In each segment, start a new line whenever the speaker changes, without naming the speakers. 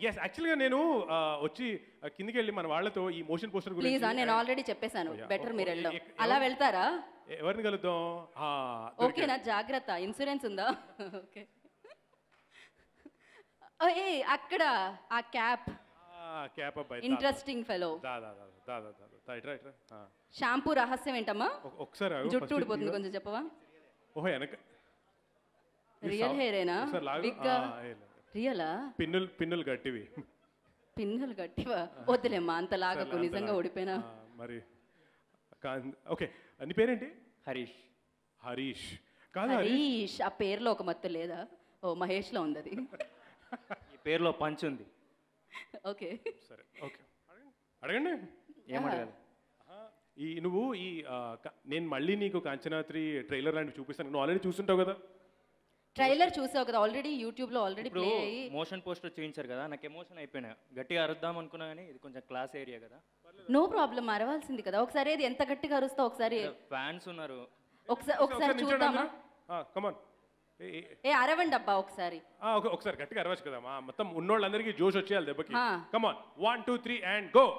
Yes యాక్చువల్గా నేను ఆ, వచ్చి ఆ, కిందికి వెళ్ళి మన వాళ్ళతో ఈ మోషన్ పోస్టర్
ప్లీజ్
గురించి
నేను ఆల్రెడీ చెప్పేశాను
Yeah.
బెటర్ మీరు వెళ్ళడం
ఎ- ఎ-
అలా వెళ్తారా
ఎవరిని కలుద్దాం ఆ,
ఓకేనా జాగ్రత్త ఇన్సూరెన్స్ ఉందా ఓకే ఏ అక్కడ ఆ క్యాప్
ఆ, క్యాప్ అబ్బాయి దా,
ఇంట్రెస్టింగ్ ఫెలో
దా దా దా దా దా దా దా ఇట్రా ఇట్రా ఆ.
షాంపూ రహస్యం ఏంటమ్మా
ఒక- ఒకసారి ఆగు,
జుట్టు
first
ఊడిపోతుంది
ఇదిగో.
కొంచెం చెప్పవా
ఓహో వెనక ఈ
రియల్
సౌ-
హెయిరేనా
ఒకసారి లాగు.
బిగ్గా
ఆ, ఏ లేదు.
రియలా
పిన్నులు పిన్నులు గట్టివి
పిన్నులు గట్టివా వద్దులేమ్మా అంత లాగకు
సర్లే,
నిజంగా
అంతలా.
ఊడిపోయినా
ఆ, మరి కాన్- ఓకే నీ పేరేంటి
హరీష్
హరీష్ కాదు హరీష్
హరీష్ ఆ పేరులో ఒక మత్తు లేదా ఓ మహేష్లో ఉంది అది
ఈ పేరులో పంచ్ ఉంది
ఓకే
సరే ఓకే అడగండి
ఏమడగాలి
ఆహా, ఈ నువ్వు ఈ ఆ, క- నేను మళ్ళీ నీకు కాంచనా త్రీ ట్రైలర్ లాంటివి చూపిస్తాను నువ్వు ఆల్రెడీ చూస్తుంటావు కదా
ట్రైలర్ చూసావు కదా ఆల్రెడీ యూట్యూబ్లో ఆల్రెడీ
ఇప్పుడు
ప్లే అయ్యి
మోషన్ పోస్టర్ చూపించారు కదా నాకు ఎమోషన్ అయిపోయినా గట్టిగా అరుద్దాం అనుకున్నా కానీ ఇది కొంచెం క్లాస్ ఏరియా కదా
నో ప్రాబ్లం అరవాల్సింది కదా ఒకసారి ఏది ఎంత గట్టిగా అరుస్తావు ఒకసారి
ఫ్యాన్స్ ఉన్నారు
ఒకసారి ఒకసారి చూద్దామా
కమాన్
ఏ అరవండి అబ్బా ఒకసారి
ఓకే ఒకసారి గట్టిగా అరవచ్చు కదా మా మొత్తం ఉన్నోళ్ళందరికీ జోష్ వచ్చేయాలి దెబ్బకి
ఆ.
Come on one two three and go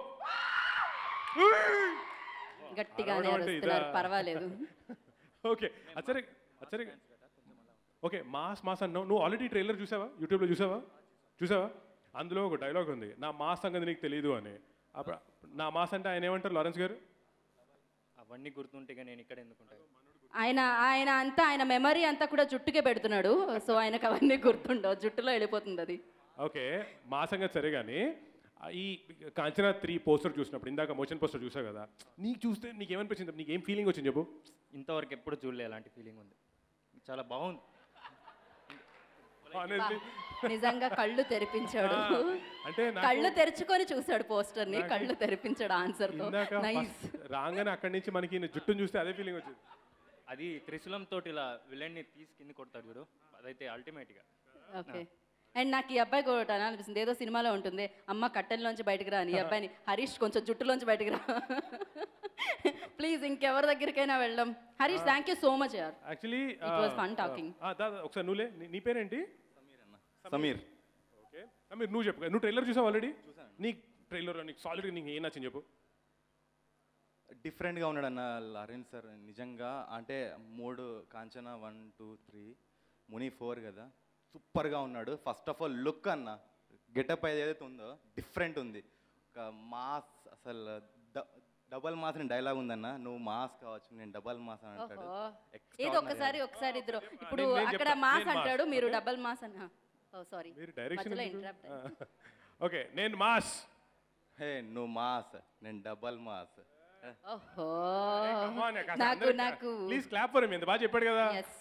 గట్టిగానే
అరవడం అంటే
అరుస్తున్నారు
ఇదా?
పర్వాలేదు
ఓకే అచ్చరే అచ్చరే ఓకే మాస్ మాస్ అన్నావు నువ్వు ఆల్రెడీ ట్రైలర్ చూసావా యూట్యూబ్లో చూసావా చూసావా అందులో ఒక డైలాగ్ ఉంది నా మాస్ సంగతి నీకు తెలియదు అని అప్పుడు నా మాస్ అంటే ఆయన ఏమంటారు లారెన్స్ గారు
అవన్నీ గుర్తుంటే ఇక నేను ఇక్కడ ఎందుకుంటాను
ఆయన ఆయన అంతా ఆయన మెమరీ అంతా కూడా జుట్టుకే పెడుతున్నాడు సో ఆయనకు అవన్నీ గుర్తుండవు జుట్టులో వెళ్ళిపోతుంది అది
ఓకే మా సంగతి సరే కానీ ఆ, ఈ కాంచనా త్రీ పోస్టర్ చూసినప్పుడు ఇందాక మోషన్ పోస్టర్ చూసావు కదా నీకు చూస్తే నీకు ఏమనిపించింది నీకు ఏం ఫీలింగ్ వచ్చింది చెప్పు
ఇంతవరకు ఎప్పుడు చూడలే అలాంటి ఫీలింగ్ ఉంది చాలా బాగుంది
Honestly.
నిజంగా కళ్ళు తెరిపించాడు
ఆ, అంటే నాకు
కళ్ళు తెరుచుకొని చూశాడు పోస్టర్ ని కళ్ళు తెరిపించాడు ఆన్సర్ తో
ఇందాక
నైస్
first రాగానే అక్కడి నుంచి మనకి ఈయన జుట్టును చూస్తే అదే ఫీలింగ్ వచ్చింది
అది త్రిశూలం తోటి ఇలా విలన్ని తీసి కింద కొడతారు చూడు అదైతే అల్టిమేట్గా
ఓకే అండ్ నాకు ఈ అబ్బాయి కూడా అనిపిస్తుంది ఏదో సినిమాలో ఉంటుంది అమ్మ కట్టెల్లోంచి బయటకు రా అని ఈ అబ్బాయిని హరీష్ కొంచెం జుట్టులోంచి బయటకు రా ప్లీజ్ ఇంకెవరి దగ్గరికైనా వెళ్దాం Harish thank you so much యార్
actually
It was fun talking.
ఒకసారి నువ్వులే నీ- నీ పేరేంటి
సమీర్
ఓకే మీరు నువ్వు చెప్పు నువ్వు ట్రైలర్ చూసావు ఆల్రెడీ నీ ట్రైలర్ నీకు సాలిడ్ నీకు ఏం నచ్చింది చెప్పు
డిఫరెంట్గా ఉన్నాడు అన్న లారెన్స్ సార్ నిజంగా అంటే మూడు Kanchana one two three Muni four కదా సూపర్గా ఉన్నాడు ఫస్ట్ ఆఫ్ ఆల్ లుక్ అన్న గెటప్ ఏదైతే ఉందో డిఫరెంట్ ఉంది ఒక మాస్ అసలు డబల్ మాస్ అని డైలాగ్ ఉందన్న నువ్వు మాస్ కావచ్చు నేను డబల్ మాస్ అని అంటాడు
ఓహో.
Extraordinary
ఏదో ఒక్కసారి ఒకసారి ఇద్దరు ఇప్పుడు
నేను- నేను
అక్కడ
చెప్తా.
మాస్
నేను
అంటాడు
mass,
మీరు
okay?
డబల్ మాస్ అన్న ఓ సారీ
మీరు డైరెక్షన్
మధ్యలో interrupt అయ్యింది.
ఓకే నేను మాస్
హే నువ్వు మాస్ నేను డబల్ మాస్
ఓహో నాకు నాకు
ప్లీజ్ క్లాప్ ఫర్ ఎంత బాగా చెప్పాడు కదా
ఎస్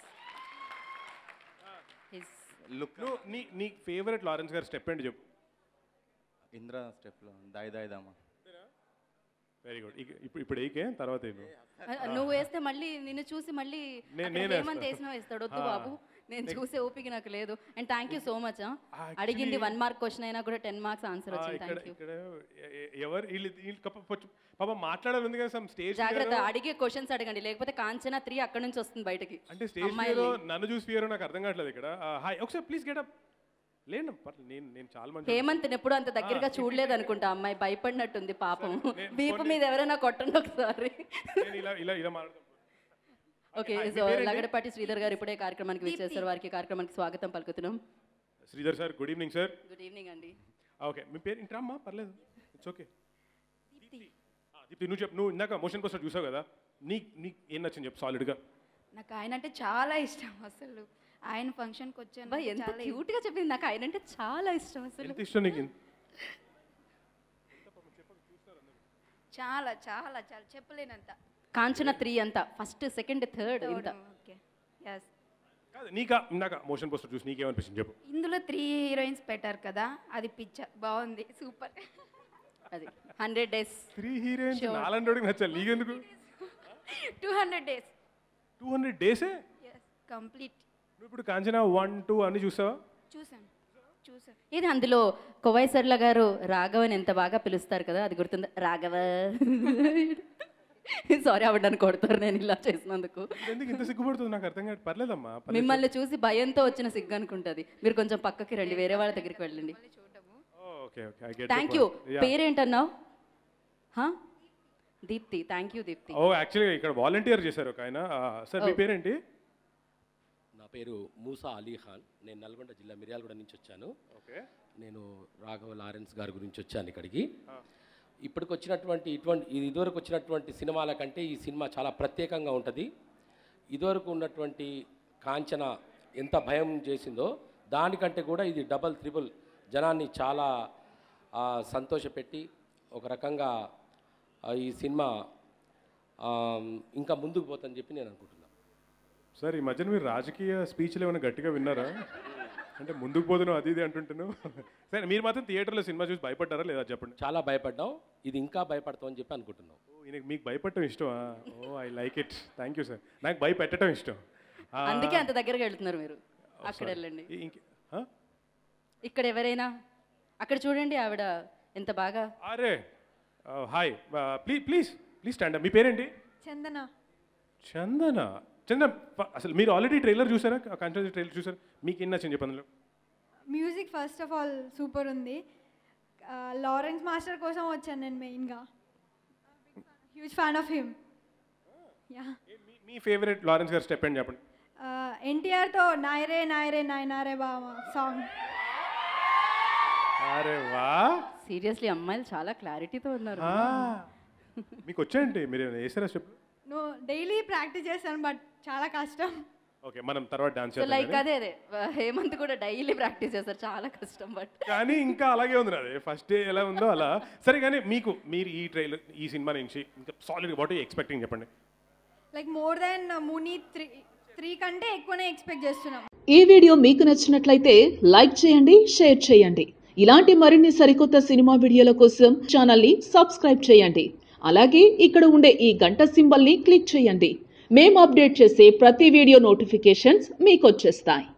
లుక్
నువ్వు నీ నీ ఫేవరెట్ లారెన్స్ గారి స్టెప్ ఏంటి చెప్పు
ఇంద్ర స్టెప్లో దాయి దాయి దామా
వెరీ గుడ్ ఇప్పుడు ఇప్పుడు ఏకే తర్వాత ఏను
నువ్వు వేస్తే మళ్ళీ నిన్ను చూసి మళ్ళీ
నే-
అక్కడ
నేను
హేమంత్
వేస్తా.
వేసినా వేస్తాడు వద్దు
ఆ.
బాబు నేను చూసే ఓపిక నాకు లేదు and thank you so much
Actually-
అడిగింది వన్ మార్క్ క్వశ్చన్ అయినా కూడా టెన్ మార్క్స్ ఆన్సర్
ఆ,
వచ్చింది
ఇక్కడ
థ్యాంక్ యూ
ఇక్కడ ఎ- ఎ- ఎవరు వీళ్ళు వీళ్ళు కప్ప- పొచ్చు- పాప మాట్లాడాలి ఉంది కదా సమ్ స్టేజ్
జాగ్రత్త అడిగే క్వశ్చన్స్ అడగండి లేకపోతే కాంచనా త్రీ అక్కడ నుంచి వస్తుంది బయటకి
అంటే స్టేజ్
అమ్మాయిల్ని.
ఫియర్ నన్ను చూసి ఫియర్ నాకు అర్థం కావట్లేదు ఇక్కడ హాయ్ ఒకసారి ప్లీజ్ గెట్ అప్ లేండి పర్లేదు నేను నేను చాలా మంచి
హేమంత్ ఎప్పుడు అంత దగ్గరగా చూడలేదు అనుకుంటా అమ్మాయి భయపడినట్టుంది పాపం
నేను
వీపు మీద ఎవరైనా కొట్టండి ఒకసారి
నేను ఇలా ఇలా ఇలా మాట్లాడతాను
ఓకే
Hi, మీ
సో
పేరేంటి?
లగడపాటి శ్రీధర్ గారు ఇప్పుడే కార్యక్రమానికి విచ్చేస్తారు వారికి కార్యక్రమానికి స్వాగతం పలుకుతున్నాం
Sridhar sir good evening sir
good evening అండి
ఓకే మీ పేరు ఇంట్రామ్మా పర్లేదు ఇట్స్ ఓకే దీప్తి నువ్వు చెప్పు నువ్వు ఇందాక మోషన్ పోస్టర్ చూసావు కదా నీకు నీకు ఏం నచ్చింది చెప్పు సాలిడ్గా
నాకు ఆయన అంటే చాలా ఇష్టం అసలు ఆయన ఫంక్షన్కి వచ్చాను
అబ్బా, ఎంత
చాలా
క్యూట్ గా చెప్పింది నాకు ఆయన అంటే చాలా ఇష్టం అసలు
ఎంత ఇష్టం నీకు
చాలా చాలా చాలా చెప్పలేనంత
కాంచన త్రీ అంతా ఫస్ట్ సెకండ్ థర్డ్ ఇంత
ఓకే ఎస్
కాదు నీకా ఇందాక మోషన్ పోస్టర్ చూసి నీకేమనిపించింది చెప్పు
ఇందులో త్రీ హీరోయిన్స్ పెట్టారు కదా అది పిచ్చ బాగుంది సూపర్
అది hundred days
three heroines
Sure.
నాలంటి నచ్చాలి నీకెందుకు
two hundred days
two hundred డేసే
ఎస్ కంప్లీట్
నువ్వు ఇప్పుడు కాంచనా వన్ టూ అన్ని చూసావా
చూసాను చూసాను
ఇది అందులో కొవైసర్ల గారు రాఘవని ఎంత బాగా పిలుస్తారు కదా అది గుర్తుంది రాఘవ సారీ ఆవిడ నన్ను కొడతారు నేను ఇలా చేసినందుకు
ఎందుకు ఇంత సిగ్గుపడుతుంది నాకు అర్థం కాదు పర్లేదమ్మా పర్లేదు.
మిమ్మల్ని చూసి భయంతో వచ్చిన సిగ్గు అనుకుంటుంది మీరు కొంచెం పక్కకి రండి వేరే వాళ్ళ దగ్గరికి వెళ్ళండి
oh okay okay I get
thank you పేరేంటన్నావు హా? Deepti thank you Deepti
oh actually ఇక్కడ వాలంటీర్ చేశారు ఒక ఆయన సార్ మీ పేరేంటి
నా పేరు మూసా అలీ ఖాన్ నేను నల్గొండ జిల్లా మిర్యాలగూడ నుంచి వచ్చాను
ఓకే
నేను రాఘవ లారెన్స్ గారి గురించి వచ్చాను ఇక్కడికి ఇప్పటికి వచ్చినటువంటి ఇటువంటి ఇది ఇదివరకు వచ్చినటువంటి సినిమాల కంటే ఈ సినిమా చాలా ప్రత్యేకంగా ఉంటుంది ఇదివరకు ఉన్నటువంటి కాంచన ఎంత భయం చేసిందో దానికంటే కూడా ఇది డబల్ త్రిబుల్ జనాన్ని చాలా ఆ, సంతోషపెట్టి ఒక రకంగా ఆ, ఈ సినిమా ఆ, ఇంకా ముందుకు పోతుందని చెప్పి నేను అనుకుంటున్నాను
సార్ ఈ మధ్యన మీరు రాజకీయ స్పీచ్లు ఏమైనా గట్టిగా విన్నారా అంటే ముందుకు పోతున్నావు అది ఇది అంటుంటాను సరే మీరు మాత్రం థియేటర్లో సినిమా చూసి భయపడ్డారా లేదా చెప్పండి
చాలా భయపడ్డాం ఇది ఇంకా భయపడతాం అని చెప్పి అనుకుంటున్నాం
ఓ, ఈయనకి మీకు భయపడటం ఇష్టమా oh I like it thank you sir నాకు భయపెట్టడం ఇష్టం ఆ,
అందుకే అంత దగ్గరగా వెళ్తున్నారు మీరు అక్కడ వెళ్ళండి
ఈ- ఇంక- ఆ?
ఇక్కడ ఎవరైనా అక్కడ చూడండి ఆవిడ ఎంత బాగా
అరే hi please please please stand మీ పేరేంటి
చందన
చందన చందన ప- అసలు మీరు ఆల్రెడీ ట్రైలర్ చూసారా కంటెంట్ ట్రైలర్ చూసారా మీకు ఏం నచ్చింది చెప్పండి అందులో
music first of all super ఉంది లారెన్స్ మాస్టర్ కోసం వచ్చాను నేను మెయిన్గా huge fan of him yeah
ఏ- మీ- మీ ఫేవరెట్ లారెన్స్ గారు స్టెప్ అని చెప్పండి
ఎన్టీఆర్తో నాయరే నాయరే నాయనారే బామ సాంగ్
అరే వా
సీరియస్లీ అమ్మాయిలు చాలా క్లారిటీతో ఉన్నారు
ఆ. మీకు వచ్చాయండి మీరు ఏమైనా వేసారా స్టెప్
నువ్వు డైలీ ప్రాక్టీస్ చేస్తాను బట్ చాలా కష్టం
ఓకే మనం తర్వాత డాన్స్
సో
చేద్దాం
లైక్
కానీ.
అదే అదే హేమంత్ కూడా డైలీ ప్రాక్టీస్ చేస్తారు చాలా కష్టం బట్
కానీ ఇంకా అలాగే ఉంది నాది ఫస్ట్ డే ఎలా ఉందో అలా సరే కానీ మీకు మీరు ఈ ట్రైలర్ ఈ సినిమా నుంచి ఇంకా సాలిడ్ వాట్ ఎక్స్పెక్టింగ్ చెప్పండి
like more then Muni three three కంటే ఎక్కువనే ఎక్స్పెక్ట్ చేస్తున్నాం
ఈ వీడియో మీకు నచ్చినట్లయితే లైక్ చేయండి షేర్ చేయండి ఇలాంటి మరిన్ని సరికొత్త సినిమా వీడియోల కోసం ఛానల్ని సబ్స్క్రైబ్ చేయండి అలాగే ఇక్కడ ఉండే ఈ గంట సింబల్ని క్లిక్ చేయండి మేము అప్డేట్ చేసే ప్రతి వీడియో నోటిఫికేషన్స్ మీకు వచ్చేస్తాయి